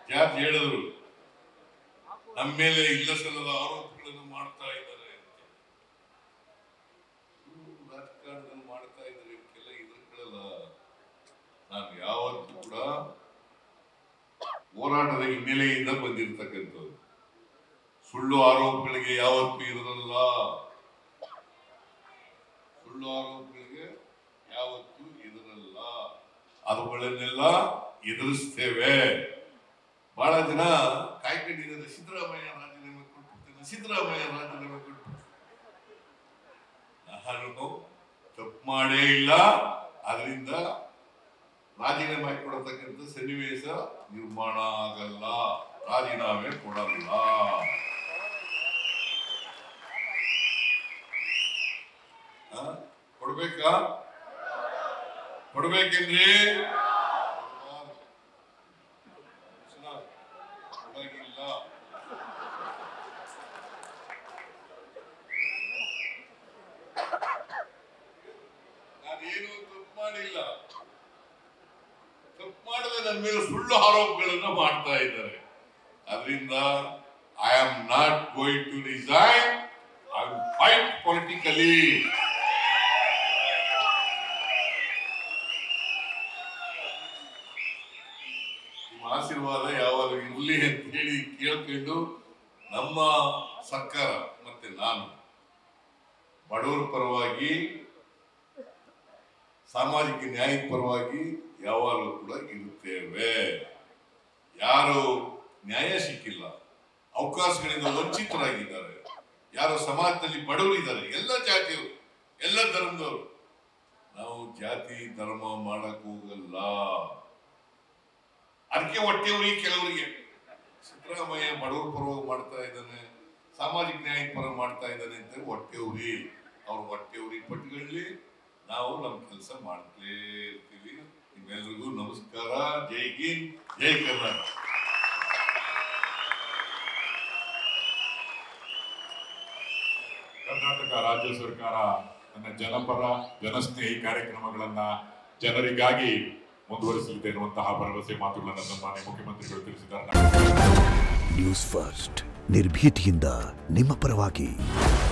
George ಹೇಳಿದ್ರು ನಮ್ಮ ಮೇಲೆ ಇಲ್ಲ ಸಲ್ಲದ ಆರೋಪಗಳನ್ನು ಮಾಡ್ತಾ ಇದ್ದಾರೆ ಅಂತ. ಇವ್ರು ರಾಜಕಾರಣದಲ್ಲಿ ಮಾಡ್ತಾ ಇದ್ದಾರೆ ಇವಕ್ಕೆಲ್ಲ ಎದುರುಗಳಲ್ಲ ನಾನು ಯಾವತ್ತೂ ಕೂಡ ಹೋರಾಟದ ಹಿನ್ನೆಲೆಯಿಂದ ಬಂದಿರತಕ್ಕಂಥದ್ದು ಸುಳ್ಳು ಆರೋಪಗಳಿಗೆ ಯಾವತ್ತೂ ಇರಲ್ಲ ಸುಳ್ಳು ಆರೋಪಗಳಿಗೆ ಯಾವತ್ತೂ ಎದುರಲ್ಲ ಅವುಗಳನ್ನೆಲ್ಲ ಎದುರಿಸ್ತೇವೆ ಬಹಳ ಜನ ಕಾಯ್ಕೊಂಡಿದ್ದಾರೆ ಸಿದ್ದರಾಮಯ್ಯ ರಾಜೀನಾಮೆ ಕೊಟ್ಬಿಡ್ತೇನೆ ಸಿದ್ದರಾಮಯ್ಯ ರಾಜೀನಾಮೆ ಕೊಟ್ಬಿಡ್ತೇನೆ ನಾನು ತಪ್ಪು ಮಾಡೇ ಇಲ್ಲ ಅದರಿಂದ ರಾಜೀನಾಮೆ ಕೊಡತಕ್ಕಂಥ ಸನ್ನಿವೇಶ ನಿರ್ಮಾಣ ಆಗಲ್ಲ ರಾಜೀನಾಮೆ ಕೊಡಲ್ಲ ಆ? ಕೊಡ್ಬೇಕಾ ಕೊಡ್ಬೇಕೇನ್ರಿ ಕೊಡಂಗಿಲ್ಲ ನಾನೇನು ತಪ್ಪು ಮಾಡಿಲ್ಲ ತಪ್ಪು ಮಾಡದೆ ನನ್ನ ಮೇಲೆ ಸುಳ್ಳು ಆರೋಪಗಳನ್ನು ಮಾಡ್ತಾ ಇದ್ದಾರೆ ಅದರಿಂದ I am not going to resign I will fight politically ನಿಮ್ಮ ಆಶೀರ್ವಾದ ಯಾವಾಗ ಇರಲಿ ಅಂತ ಹೇಳಿ ಕೇಳ್ಕೊಂಡು ನಮ್ಮ ಸರ್ಕಾರ ಮತ್ತೆ ನಾನು ಬಡವರ ಪರವಾಗಿ ಸಾಮಾಜಿಕ ನ್ಯಾಯದ ಪರವಾಗಿ ಯಾವಾಗಲೂ ಕೂಡ ಇರುತ್ತೇವೆ ಯಾರು ನ್ಯಾಯ ಸಿಕ್ಕಿಲ್ಲ ಅವಕಾಶಗಳಿಂದ ವಂಚಿತರಾಗಿದ್ದಾರೆ ಯಾರು ಸಮಾಜದಲ್ಲಿ ಬಡವರಿದ್ದಾರೆ ಎಲ್ಲ ಜಾತಿಯವರು ಎಲ್ಲ ಧರ್ಮದವರು ನಾವು ಜಾತಿ ಧರ್ಮ ಮಾಡಕ್ ಹೋಗಲ್ಲ ಅದಕ್ಕೆ ಹೊಟ್ಟೆ ಉರಿ ಕೆಲವರಿಗೆ ಸಿದ್ದರಾಮಯ್ಯ ಬಡವರ ಪರವಾಗಿ ಮಾಡ್ತಾ ಇದ್ದಾನೆ ಸಾಮಾಜಿಕ ನ್ಯಾಯ ಪರ ಮಾಡ್ತಾ ಇದ್ದಾನೆ ಅಂತ ಹೊಟ್ಟೆ ಉರಿ ಅವ್ರ ಹೊಟ್ಟೆ ಉರಿ ಪಟ್ಟುಗಳಲ್ಲಿ ನಾವು ನಮ್ಮ ಕೆಲಸ ಮಾಡ್ತಲೇ ಇರ್ತೀವಿ ನಿಮ್ಮೆಲ್ರಿಗೂ ನಮಸ್ಕಾರ ಜೈ ಹಿಂದ್ ಜೈ ಕರ್ನಾಟಕ ಕರ್ನಾಟಕ ರಾಜ್ಯ ಸರ್ಕಾರ ತನ್ನ ಜನಪರ ಜನಸ್ನೇಹಿ ಕಾರ್ಯಕ್ರಮಗಳನ್ನ ಜನರಿಗಾಗಿ ಮುಂದುವರಿಸಲಿದೆ ಎನ್ನುವಂತಹ ಭರವಸೆ ಮಾತುಗಳನ್ನು ಸನ್ಮಾನ್ಯ ಮುಖ್ಯಮಂತ್ರಿಗಳು ತಿಳಿಸಿದ್ದಾರೆ ನ್ಯೂಸ್ ಫಸ್ಟ್ ನಿರ್ಭೀತಿಯಿಂದ ನಿಮ್ಮ ಪರವಾಗಿ